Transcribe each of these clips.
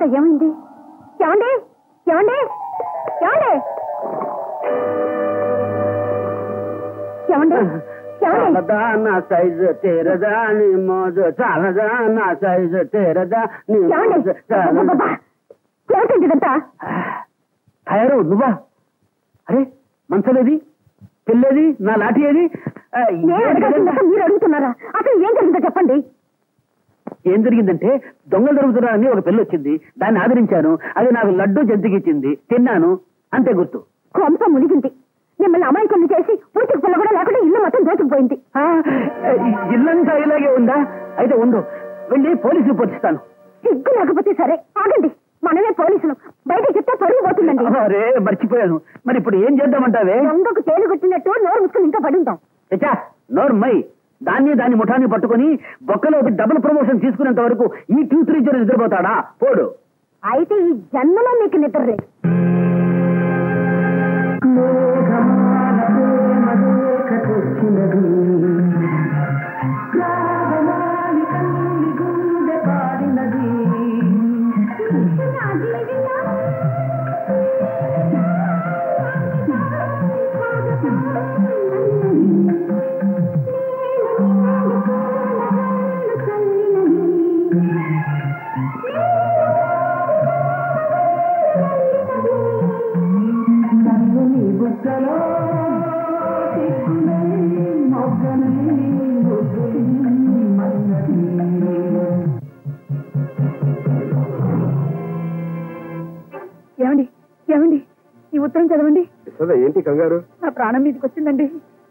ఏమైంది ఏమండి ఏమండి ఏమండి ఏమండి ఏమండి చాలదా నా సైజు తీరదా నీ మోజు చాలదా నా సైజు తీరదా నీ ఏమండి మోజు చాలదా అబ్బబ్బబ్బా! ఏమిటండి ఇదంతా తయారు నువ్వా అరే మంచలేది పిల్లేది నా లాఠీ ఏది ఆ, నేను ఏం అడగాల్సింది జరిగిందా? మీరు అడుగుతున్నారా అసలు ఏం జరిగిందో చెప్పండి ఏం జరిగిందంటే దొంగలు దొరుకుతున్నారని ఒక పిల్ల వచ్చింది దాన్ని ఆదరించాను అది నాకు లడ్డు జంతికి ఇచ్చింది తిన్నాను అంతే గుర్తు కొంప మునిగింది మిమ్మల్ని అమాయకుల్ని చేసి పురుచుకు పిల్ల కూడా లేకుండా ఇల్లు మొత్తం దోచుకుపోయింది ఆ, ఇల్లంతా ఇలాగే ఉందా అయితే ఉండు వెళ్ళి పోలీసు రిపోర్ట్ ఇస్తాను సిగ్గు లేకపోతే సరే ఆగండి మనమే పోలీసులు బయట చెప్తే పరుగు పోతుందండి అరే మర్చిపోయాను మరి ఇప్పుడు ఏం చేద్దామంటావే దొంగకు తేలు కొట్టినట్టు నోరు ముసుకుని ఇంకా పడుందాం చచ్చా నోర్మై దాన్ని దాన్ని ముఠాన్ని పట్టుకుని బొక్కలో ఒక డబుల్ ప్రమోషన్ తీసుకునేంత వరకు ఈ టూ త్రీ జీరో నిద్రపోతాడా పోడు అయితే ఈ జన్మలో మీకు నిద్ర లేదు ఏమండి ఏమండి ఈ ఉత్తరం చదవండి యశోద ఏంటి కంగారు నా ప్రాణం మీదకి వచ్చిందండి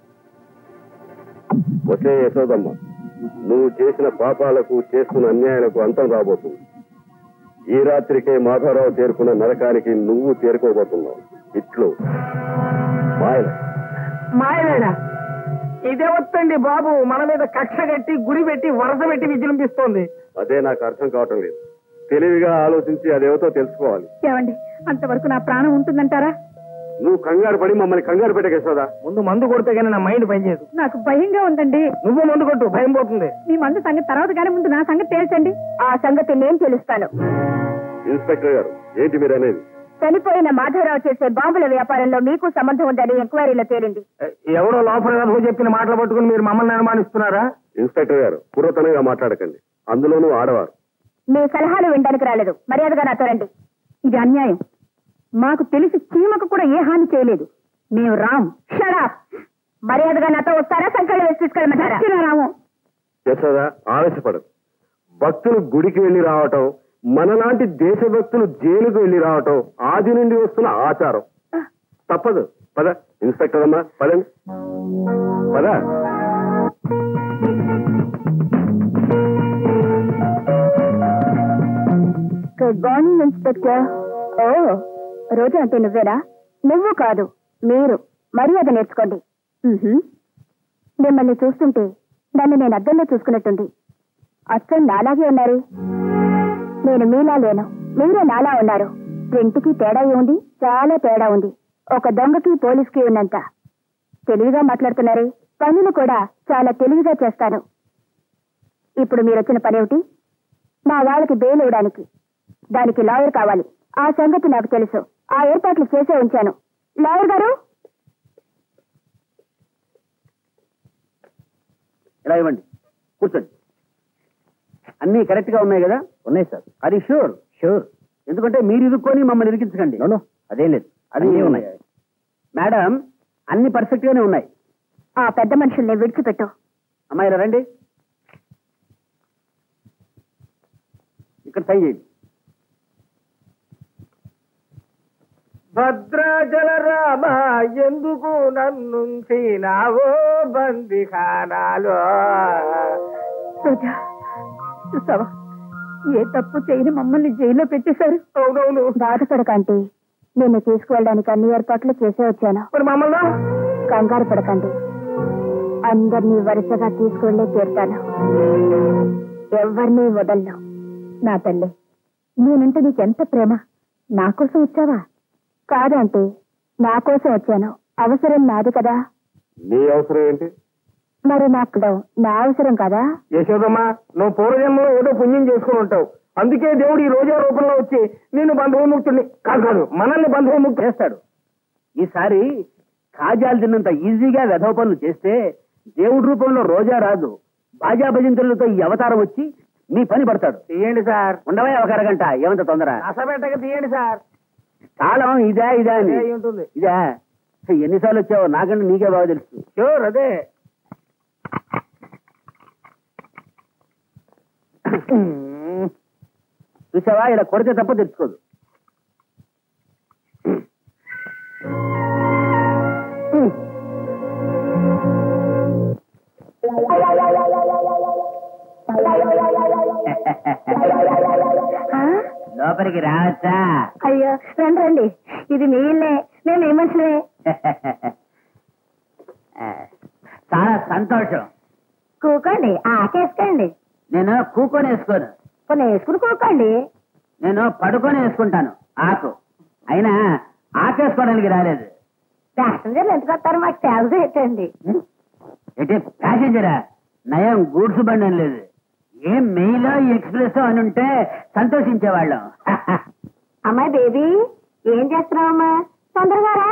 వచ్చే యశోదమ్మ నువ్వు చేసిన పాపాలకు చేస్తున్న అన్యాయాలకు అంతం రాబోతుంది ఈ రాత్రికే మాధవరావు చేరుకున్న నరకానికి నువ్వు చేరుకోబోతున్నావు ఇట్లు మాయల మాయలేడా ఇదే వస్తండి బాబు మన మీద కక్ష కట్టి గురి పెట్టి వరస పెట్టి విజృంభిస్తోంది అదే నాకు అర్థం కావటం లేదు తెలివిగా ఆలోచించి అదేమిటో తెలుసుకోవాలి ఏమండి అంతవరకు నా ప్రాణం ఉంటుందంటారా నువ్వు కంగారు పడి మమ్మల్ని కంగారు పెట్టక యశోద ముందు మందు కొడితే కానీ నా మైండ్ పనిచేయదు నాకు భయంగా ఉందండి నువ్వు మందు కొట్టు భయం పోతుంది మీ మందు సంగతి తర్వాత కానీ ముందు నా సంగతి తేల్చండి ఆ సంగతి నేను తెలుస్తాను ఇన్స్పెక్టర్ గారు ఏంటి మీరు అనేది చనిపోయిన మాధవరావు చేసే బాంబుల వ్యాపారంలో మీకు సంబంధం ఉందని ఎంక్వైరీలో తేలింది ఎవరో లోపల కథకు చెప్పిన మాటలు పట్టుకుని మీరు మమ్మల్ని అనుమానిస్తున్నారా ఇన్స్పెక్టర్ గారు పురోతనంగా మాట్లాడకండి అందులోనూ ఆడవారు మీ సలహాలు వినడానికి రాలేదు మర్యాదగా నాతో రండి ఇది అన్యాయం మాకు తెలిసి చీమకు కూడా ఏ హాని చేయలేదు మేము రామ్ షడా మర్యాదగా నాతో వస్తారా సంకల్ప వేసి తీసుకెళ్ళమంటారా రాము యశోద ఆవేశపడదు భక్తులు గుడికి వెళ్లి రావటం మనలాంటి దేశభక్తులు జైలుకు వెళ్లి రావటం ఆది నుండి వస్తున్న ఆచారం తప్పదు పద ఇన్స్పెక్టర్ అమ్మా పదండి పద గుడ్ మార్నింగ్ ఇన్స్పెక్టర్ ఓ రోజు అంటే నువ్వేనా నువ్వు కాదు మీరు మర్యాద నేర్చుకోండి మ్మ్హ్మ్. మిమ్మల్ని చూస్తుంటే నన్ను నేను అద్దంలో చూసుకున్నట్టుంది అచ్చం నాలాగే ఉన్నారు నేను మీలా లేను మీరే నాలా ఉన్నారు రెంటికి తేడా ఏముంది చాలా తేడా ఉంది ఒక దొంగకి పోలీస్కి ఉన్నంత తెలివిగా మాట్లాడుతున్నారే పనులు కూడా చాలా తెలివిగా చేస్తాను ఇప్పుడు మీరు వచ్చిన పనేమిటి నా వాళ్ళకి బెయిల్ ఇవ్వడానికి దానికి లాయర్ కావాలి ఆ సంగతి నాకు తెలుసు ఆ ఏర్పాట్లు చేసే ఉంచాను లాయర్ గారు ఇలా ఇవ్వండి కూర్చోండి అన్నీ కరెక్ట్ గా ఉన్నాయి కదా ఉన్నాయి సార్ అది షూర్ షూర్ ఎందుకంటే మీరు ఇరుక్కొని మమ్మల్ని ఇరికించకండి అదేం లేదు అది ఉన్నాయి మేడం అన్ని పర్ఫెక్ట్ గానే ఉన్నాయి ఆ పెద్ద మనుషుల్ని విడిచిపెట్టు అమ్మాయి ఇలా రండి ఇక్కడ సైన్ చేయండి భద్రాచల రామ ఎందుకు నన్నుంచినావో బందిఖానాలో రోజా చూసావా ఏ తప్పు చేయని మమ్మల్ని జైల్లో పెట్టేశారు అవునవును బాధపడకండి నిన్ను తీసుకువెళ్ళడానికి అన్ని ఏర్పాట్లు చేసే వచ్చాను మరి మమ్మల్ని కంగారు పడకండి అందరినీ వరుసగా తీసుకువెళ్ళే తీరుతాను ఎవరిని వదలను నా తల్లి నేనంటే నీకెంత ప్రేమ నా కోసం వచ్చావా కాదంటే నా కోసం వచ్చాను అవసరం నాది కదా నీ అవసరం ఏంటి మరి నాకు నా అవసరం కదా యశోదమ్మా నువ్వు పూర్వజన్మలో ఏదో పుణ్యం చేసుకుని ఉంటావు అందుకే దేవుడు ఈ రోజా రూపంలో వచ్చి నిన్ను బంధువుముక్తుడిని కాదు కాదు మనల్ని బంధువుముక్తి చేస్తాడు ఈసారి కాజాలు తిన్నంత ఈజీగా వెధవ పనులు చేస్తే దేవుడి రూపంలో రోజా రాదు బాజా భజంతులతో ఈ అవతారం వచ్చి మీ పని పడతాడు తీయండి సార్ ఉండవే ఒక అరగంట ఏమంత తొందర రసపెట్టక తీయండి సార్ కాలం ఇదే ఇదే అని అదే అయి ఉంటుంది ఇదే ఎన్నిసార్లు వచ్చావో నాకంటే నీకే బాగా తెలుసు షూర్ అదే చూసావా ఇలా కొడితే తప్ప తెచ్చుకోదు లోపలికి రావచ్చా అయ్యో రండి రండి ఇది మీ ఇల్లే మేము ఏ మనుషులే చాలా సంతోషం కూకోండి ఆకేసుకోండి నేను కూకొని వేసుకోను కొన్ని వేసుకుని కూకోండి నేను పడుకొని వేసుకుంటాను ఆకు అయినా ఆకేసుకోవడానికి రాలేదు ప్యాసింజర్లు ఎందుకు వస్తారు మాకు తెలుసు ఏంటండి ఎటే ప్యాసింజరా నయం గూడ్స్ బండి అని లేదు ఏం మెయిలో ఎక్స్ప్రెస్ అని ఉంటే సంతోషించేవాళ్ళం అమ్మాయి బేబీ ఏం చేస్తున్నావమ్మా తొందరగా రా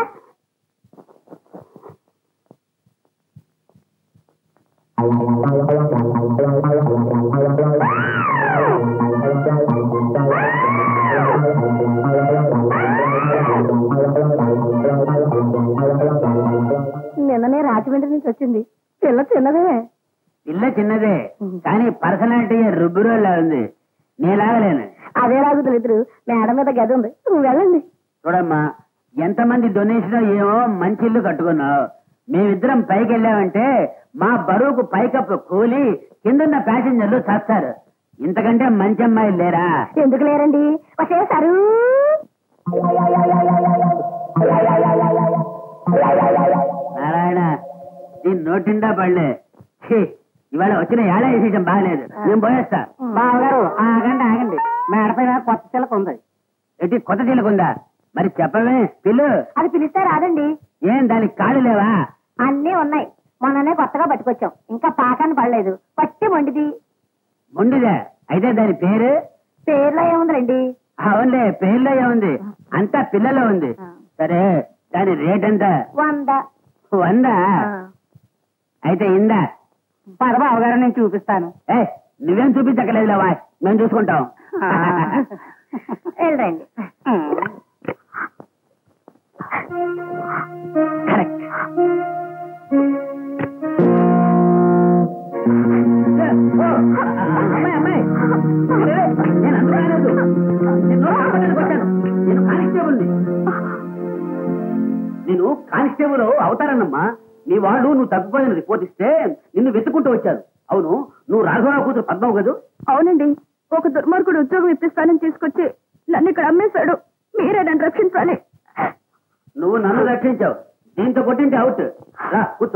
నిన్ననే రాజమండ్రి నుంచి వచ్చింది పిల్ల చిన్నదే పిల్ల చిన్నదే కానీ పర్సనాలిటీ రుబ్బురోళ్ళ ఉంది నేలాగలేను అదే రాగుతులు ఇద్దరు మేడ మీద గది ఉంది నువ్వు వెళ్ళండి చూడమ్మా ఎంతమంది డొనేషన్ ఏమో మంచి ఇల్లు కట్టుకున్నావు మేమిద్దరం పైకి వెళ్ళామంటే మా బరువుకు పైకప్పు కూలి కిందన్న ప్యాసింజర్లు చస్తారు ఇంతకంటే మంచి అమ్మాయిలు లేరా ఎందుకు లేరండి వచ్చేసారు నారాయణ దీని నోటిండా పడలే ఛీ, ఇవాళ వచ్చిన ఏడా విశేషం బాగలేదు నేను పోయేస్తా బావగారు ఆగండి ఆగండి మేడ పైన కొత్త చిలక ఉంది ఎట్టి కొత్త తీలకుందా మరి చెప్పవే పిల్లు అది పిలిస్తే రాదండి ఏం దానికి కాళ్ళు లేవా అన్నీ ఉన్నాయి మొన్ననే కొత్తగా పట్టుకొచ్చాం ఇంకా పాకాన్ని పడలేదు పట్టి మొండిది ముండిదే అయితే దాని పేరు పేర్లో ఏముందండి అవునులే పేర్లో ఏముంది అంతా పిల్లలో ఉంది ఆ. సరే దాని రేట్ ఎంత వంద వందా అయితే ఇందా పద బావగారు నేను చూపిస్తాను ఏ నువ్వేం చూపించక్కలేదు లేవా మేము చూసుకుంటాం వెళ్ళండి కరెక్ట్ అమ్మాయి అమ్మాయి అరే, నేను అందుకు రాలేదు. నేను హాస్పిటల్కి వచ్చాను. నేను కానిస్టేబుల్ని నేను కానిస్టేబుల్ అవుతానమ్మా నీ వాళ్ళు నువ్వు తప్పిపోయిన రిపోర్ట్ ఇస్తే నిన్ను వెతుకుంటూ వచ్చారు అవును నువ్వు రాఘవరావు కూతురు పద్మవు కదూ అవునండి ఒక దుర్మార్గుడు ఉద్యోగం ఇప్పిస్తానని తీసుకొచ్చి నన్ను ఇక్కడ అమ్మేశాడు మీరే నన్ను రక్షించాలి నువ్వు నన్ను రక్షించావు దీంతో కొట్టింటే అవుట్ రా కూర్చో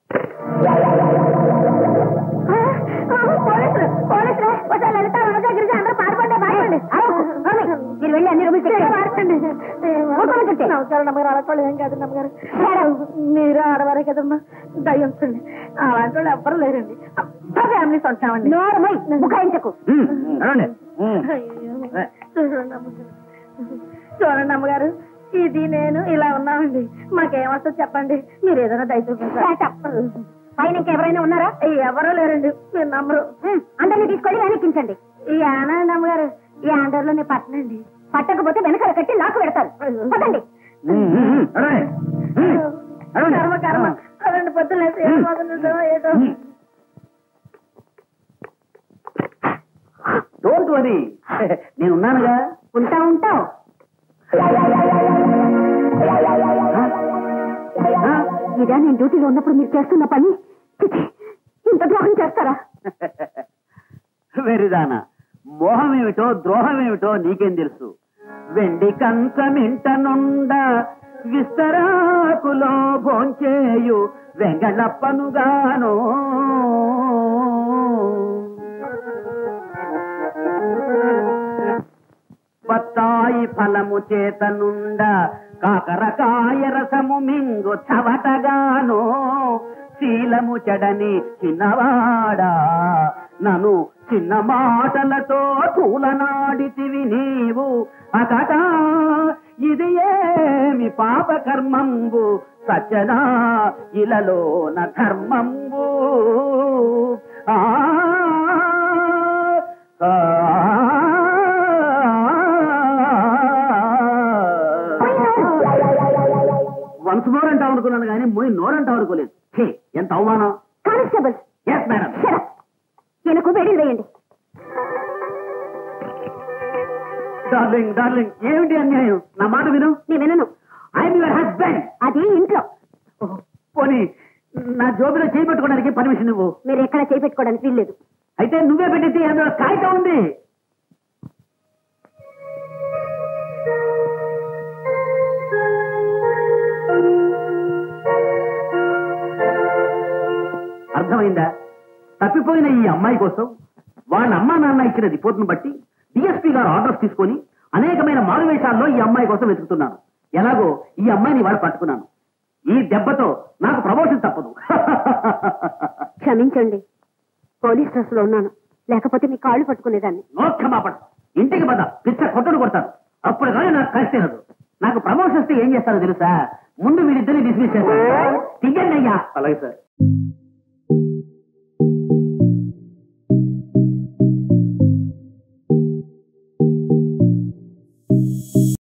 పోలీసులు పోలీసులు ఒకసారి లలిత రోజా గిరిజ అందరూ పారిపోండి పారిపోండి మీరు వెళ్ళి అన్ని రూపాయలు పారిపోండి నమస్కారం నమ్మగారు అలాంటి ఏం కాదు నమ్మగారు మీరు ఆడవారే కదమ్మా దయ్యంచండి అలాంటి వాళ్ళు ఎవ్వరు లేరండి అంతా ఫ్యామిలీస్ ఉంటామండి నోరమై ముఖాయించకు ఉమ్, నడవండి. ఉమ్. చూడండి అమ్మగారు చూడండి అమ్మగారు ఇది నేను ఇలా ఉన్నామండి మాకేమొస్తుందో చెప్పండి మీరు ఏదైనా దయచూపించారు చెప్పరు పైన ఇంకెవరైనా ఉన్నారా ఎవరూ లేరండి మీరు నమ్మరు అందరినీ తీసుకొని వెనక్కించండి ఈ ఆనంద్ అమ్మగారు ఈ ఆండర్లోనే పట్టనండి పట్టకపోతే వెనకాల కట్టి నాకు పెడతారు పదండి ఉమ్, ఉమ్, ఉమ్, నడవండి. ఉమ్, నడవండి. కర్మ కర్మ అదండి పొద్దున్న ఏదో డోంట్ వరీ నేను ఉన్నానుగా ఉంటా ఉంటావు ఇదా నేను డ్యూటీలో ఉన్నప్పుడు మీరు చేస్తున్న పని చిచి, ఇంత ద్రోహం చేస్తారా వెరిదానా మోహం ఏమిటో ద్రోహం ఏమిటో నీకేం తెలుసు వెండి కంచమింట నుండ విస్తరాకులో భోంచేయు వెంగళప్పనుగాను బత్తాయి ఫలము చేత నుండ కాకరకాయ రసము మింగు చవటగాను శీలము చెడని చిన్నవాడా నన్ను చిన్న మాటలతో తూలనాడితివి నీవు అతట ఇది ఏమి పాప కర్మంబు సత్యనా ఇలలోన ధర్మంబు ఆ ఆ, వన్స్ మోర్ అంటావు అనుకున్నాను కానీ మోయి నోరంటావు అనుకోలేదు ఛీ, ఎంత అవమానం కానిస్టేబుల్స్ ఎస్ మేడం ఈయనకు వేడిలు వేయండి డార్లింగ్ డార్లింగ్ ఏమిటి అన్యాయం నా మాట విను నేను వినను ఐఎమ్ యువర్ హస్బెండ్ అది ఇంట్లో పోనీ నా జోబిలో చేయి పెట్టుకోవడానికి పర్మిషన్ ఇవ్వు మీరు ఎక్కడ చేపెట్టుకోవడానికి వీల్లేదు అయితే నువ్వే పెట్టితే అందులో కాగితం ఉంది అర్థమైందా తప్పిపోయిన ఈ అమ్మాయి కోసం వాళ్ళ అమ్మా నాన్న ఇచ్చిన రిపోర్ట్ను బట్టి డిఎస్పీ గారు ఆర్డర్స్ తీసుకొని అనేకమైన మారువేషాల్లో ఈ అమ్మాయి కోసం వెతుకుతున్నాను ఎలాగో ఈ అమ్మాయిని వాళ్ళు పట్టుకున్నాను ఈ దెబ్బతో నాకు ప్రమోషన్ తప్పదు క్షమించండి పోలీస్ డ్రెస్ లో ఉన్నాను లేకపోతే మీ కాళ్ళు పట్టుకునేదాన్ని నో క్షమాపణ ఇంటికి పద పిచ్చ కొట్టుడు కొడతాను అప్పుడు కానీ నాకు కలిసి తినదు నాకు ప్రమోషన్ వస్తే ఏం చేస్తారో తెలుసా ముందు వీరిద్దరిని డిస్మిస్ చేస్తాను తీయండి అయ్యా అలాగే సార్